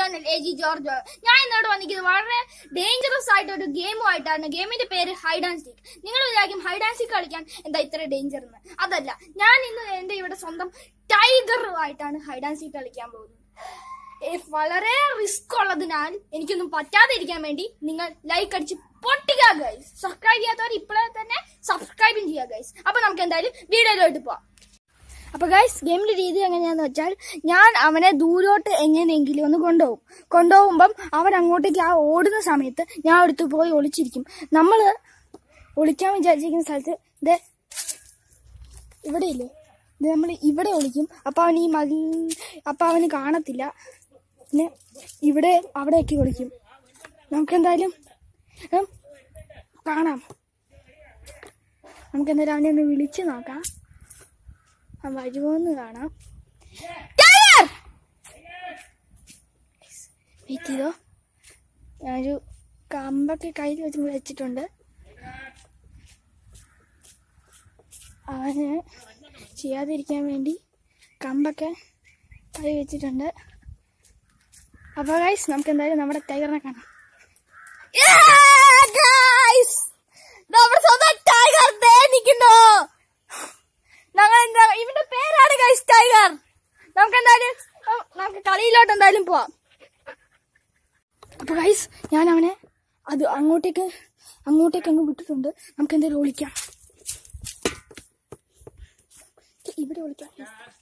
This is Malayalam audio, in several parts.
ചാനൽ എ ജി ജോർജ് ഞാൻ ഇന്നോട് വന്നിരിക്കുന്നത് വളരെ ഡേഞ്ചറസ് ആയിട്ട് ഒരു ഗെയിമുമായിട്ടാണ് ഗെയിമിന്റെ പേര് ഹൈഡ് ആൻഡ് സീക്ക് നിങ്ങൾ വിചാരിക്കും ഹൈഡ് ആൻഡ് സീക്ക് കളിക്കാൻ എന്താ ഇത്ര ഡേഞ്ചർ എന്ന് അതല്ല ഞാൻ ഇന്ന് എന്റെ ഇവിടെ സ്വന്തം ടൈഗറുമായിട്ടാണ് ഹൈഡ് ആൻഡ് സീക്ക് കളിക്കാൻ പോകുന്നത് ഏ, വളരെ റിസ്ക് ഉള്ളതിനാൽ എനിക്കൊന്നും പറ്റാതെ ഇരിക്കാൻ വേണ്ടി നിങ്ങൾ ലൈക്ക് അടിച്ച് പൊട്ടിക്കുക ഗൈസ് സബ്സ്ക്രൈബ് ചെയ്യാത്തവർ ഇപ്പോഴേ തന്നെ സബ്സ്ക്രൈബും ചെയ്യുക ഗൈസ് അപ്പൊ നമുക്ക് എന്തായാലും വീഡിയോയിലോട്ട് പോവാം അപ്പൊ ഗൈസ് ഗെയിമിന്റെ രീതി എങ്ങനെയാന്ന് വെച്ചാൽ ഞാൻ അവനെ ദൂരോട്ട് എങ്ങനെയെങ്കിലും ഒന്ന് കൊണ്ടുപോകും കൊണ്ടുപോകുമ്പം അവൻ അങ്ങോട്ടേക്ക് ആ ഓടുന്ന സമയത്ത് ഞാൻ അടുത്ത് പോയി ഒളിച്ചിരിക്കും നമ്മള് ഒളിക്കാൻ വിചാരിച്ചിരിക്കുന്ന സ്ഥലത്ത് ഇത് ഇവിടെ ഇല്ലേ ഇത് നമ്മൾ ഇവിടെ ഒളിക്കും അപ്പൊ അവൻ ഈ മതി അപ്പൊ അവന് കാണത്തില്ല പിന്നെ ഇവിടെ അവിടെയൊക്കെ ഒളിക്കും നമുക്ക് എന്തായാലും ഉം, കാണാം നമുക്ക് എന്തായാലും അവനെ ഒന്ന് വിളിച്ച് നോക്കാം ആ വരുമോന്ന് കാണാം വെയിറ്റ് ചെയ്തോ ഞാനൊരു കമ്പൊക്കെ കയ്യിൽ വെച്ച് വെച്ചിട്ടുണ്ട് അവന് ചെയ്യാതിരിക്കാൻ വേണ്ടി കമ്പൊക്കെ കൈ വെച്ചിട്ടുണ്ട് അപ്പൊ ഗൈസ് നമുക്ക് എന്തായാലും നമ്മുടെ ടൈഗറിനെ കാണാം ഗൈസ് നമ്മുടെ സ്വന്തം ടൈഗർ ദേ നിൽക്കുന്നു ഞങ്ങൾ എന്താ ഇവന്റെ പേരാണ് ഗൈസ് ടൈഗർ നമുക്ക് എന്തായാലും ഉം, നമുക്ക് കളിയിലോട്ട് എന്തായാലും പോവാം അപ്പൊ ഗൈസ് ഞാൻ അവനെ അത് അങ്ങോട്ടേക്ക് അങ്ങോട്ടേക്ക് അങ്ങ് വിട്ടിട്ടുണ്ട് നമുക്ക് എന്തായാലും ഒളിക്കാം ഇവിടെ ഒളിക്കാം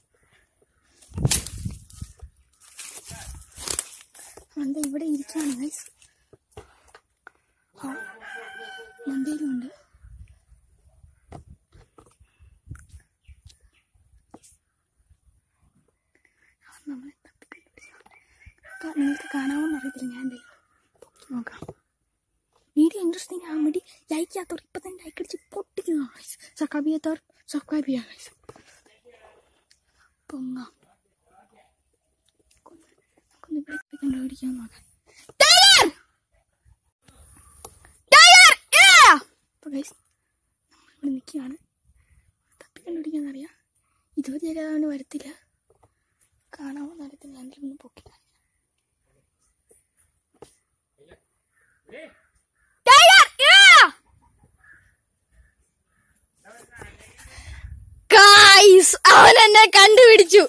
എന്താ ഇവിടെ ഇരിക്കാണ് ഗൈസ് മന്ദയിലും ഉണ്ട് നമ്മളെ തപ്പിപ്പിടിച്ച് നിങ്ങൾക്ക് കാണാമെന്ന് അറിയത്തില്ല ഞാൻ എന്തെങ്കിലും പൊക്കി നോക്കാം വീഡിയോ ഇൻട്രസ്റ്റിംഗ് ആകാൻ വേണ്ടി ലൈക്ക് ചെയ്യാത്തവർ ഇപ്പം തന്നെ ലൈക്ക് അടിച്ച് പൊട്ടിക്കുക ഗൈസ് സബ്സ്ക്രൈബ് ചെയ്യാത്തവർ സബ്സ്ക്രൈബ് ചെയ്യുക ഗൈസ് പൊങ്ങാം നമുക്കൊന്ന് ഇവിടെ കണ്ടുപിടിക്കാൻ നോക്കാം ടൈഗർ ടൈഗർ അപ്പോൾ ഗൈസ് നമ്മളിവിടെ നിൽക്കുകയാണ് തപ്പി കണ്ടുപിടിക്കാൻ അറിയാം ഇതുവരെ അവന് വരത്തില്ല കാണാമോ നടത്തില്ല എന്തെങ്കിലും ഒന്ന് പൊക്കില്ല ഗായ്സ് അവൻ എന്നെ കണ്ടുപിടിച്ചു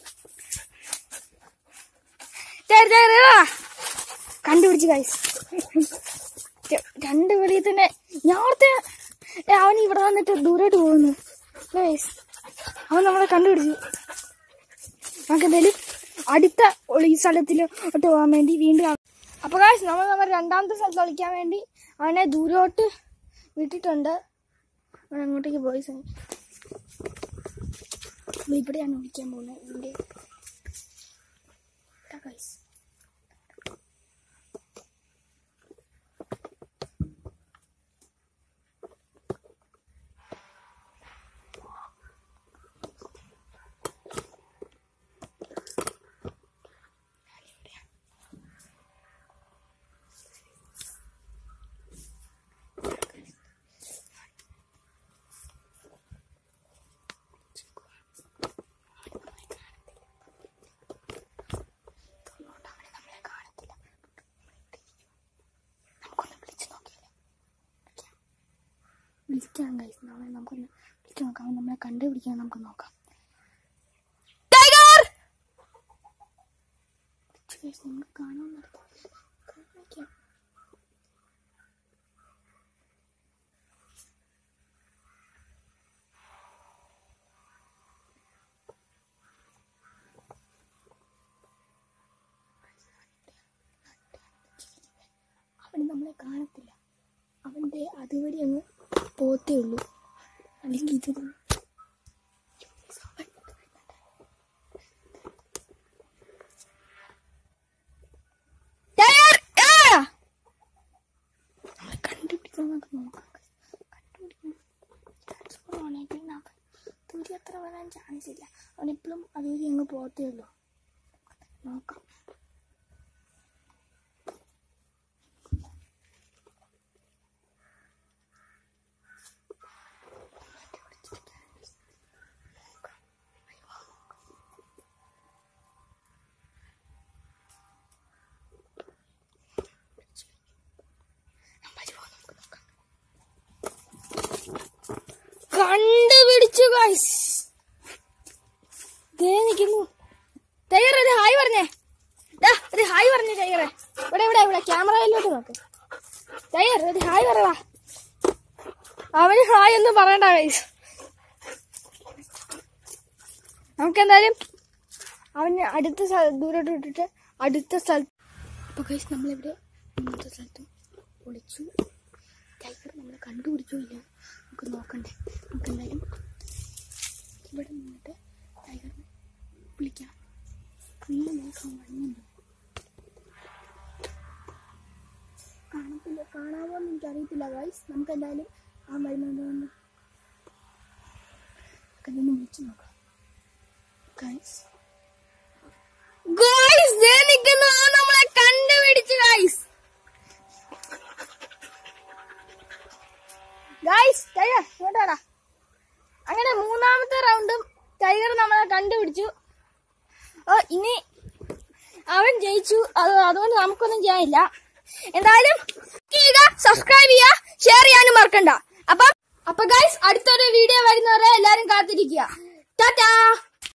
ടൈഗർ, ടൈഗർ, ഇതാ. കണ്ടുപിടിച്ചു ഗായ്സ് രണ്ട് വെളിയിൽ തന്നെ ഞാൻ ഓർത്ത് ഏ, അവൻ ഇവിടെ വന്നിട്ട് ദൂരോട്ട് പോകുന്നു ഗായ്സ് അവൻ നമ്മളെ കണ്ടുപിടിച്ചു നമുക്ക് എന്തായാലും അടുത്ത ഒളി സ്ഥലത്തിലോട്ട് പോകാൻ വേണ്ടി വീണ്ടും ആ- അപ്പൊ കാശ് നമ്മൾ നമ്മൾ രണ്ടാമത്തെ സ്ഥലത്ത് ഒളിക്കാൻ വേണ്ടി അവനെ ദൂരോട്ട് വിട്ടിട്ടുണ്ട് അവൻ അങ്ങോട്ടേക്ക് പോയി സ- നമ്മൾ ഇവിടെയാണ് ഒളിക്കാൻ പോകുന്നത് ഇവിടെ ഇതാ guys. അതുകൊണ്ട് അവനെ നമ്മളെ കാണത്തില്ല നമുക്കൊന്ന് വിളിച്ചു നോക്കിയാലോ വിളിക്കാം. വിളിക്കാം ഗൈസ് നാളെ നമുക്കൊന്ന് വിളിച്ചു നോക്കാം അവൻ നമ്മളെ കണ്ടുപിടിക്കാൻ നമുക്ക് നോക്കാം ടൈഗർ വിളിച്ചു ഗൈസ് നമുക്ക് കാണാൻ കാണിക്കാം അവൻ നമ്മളെ കാണത്തില്ല അവൻ്റെ അതുവഴി അങ്ങ് പോത്തേ ഉള്ളൂ അല്ലെങ്കിൽ ഇത് ടയർ! ആ! നമ്മളെ കണ്ടുപിടിക്കാൻ നമുക്ക് നോക്കാം കണ്ടുപിടിക്കണം ചാൻസ് കുറവാണെങ്കിൽ നമുക്ക് ദൂരെ അത്ര വരാൻ ചാൻസ് ഇല്ല അവൻ എപ്പോഴും അതുവഴി അങ്ങ് പോത്തേ ഉള്ളൂ നോക്കാം ഗൈസ് ദേ നിൽക്കുന്നു ടൈഗർ ഒരു ഹായ് പറഞ്ഞേ ദാ ഒരു ഹായ് പറഞ്ഞേ ടൈഗറെ ഇവിടെ ഇവിടെ ഇവിടെ ക്യാമറയിലോട്ട് നോക്ക് ടൈഗർ ഒരു ഹായ് പറവാ അവന് ഹായ് ഒന്നും പറയണ്ട ഗൈസ് നമുക്കെന്തായാലും അവന് അടുത്ത സ്ഥല ദൂരോട്ട് വിട്ടിട്ട് അടുത്ത സ്ഥലത്ത് അപ്പൊ ഗൈസ് നമ്മളിവിടെ ഇന്നത്തെ സ്ഥലത്തും ഒളിച്ചു ടൈഗർ നമ്മളെ കണ്ടുപിടിച്ചോ ഇല്ല നമുക്ക് നോക്കണ്ടേ നമുക്ക് എന്തായാലും ഇവിടെ നിന്നിട്ട് ടൈഗറിനെ വിളിക്കാം ഫുള്ള് നോക്കാൻ മഞ്ഞുണ്ട് കാണത്തില്ല കാണാമോ എന്ന് എനിക്കറിയത്തില്ല ഗൈസ് നമുക്ക് എന്തായാലും ആ വരുന്നുണ്ടോ എന്ന് നമുക്കെന്തൊന്ന് വിളിച്ചു നോക്കാം ഗൈസ് ഗൈസ് ദേ നിൽക്കുന്നു ആ നമ്മളെ കണ്ടുപിടിച്ചു ഗൈസ് ഗൈസ് ടൈഗർ ഇങ്ങോട്ടാടാ അങ്ങനെ മൂന്നാമത്തെ റൗണ്ടും ടൈഗർ നമ്മളെ കണ്ടുപിടിച്ചു ഓ ഇനി അവൻ ജയിച്ചു അത് അതുകൊണ്ട് നമുക്കൊന്നും ചെയ്യാനില്ല എന്തായാലും ചെയ്യുക സബ്സ്ക്രൈബ് ചെയ്യുക ഷെയർ ചെയ്യാനും മറക്കണ്ട അപ്പം അപ്പൊ ഗൈസ് അടുത്തൊരു വീഡിയോ വരുന്നവരെ എല്ലാരും കാത്തിരിക്കുക ടാറ്റാ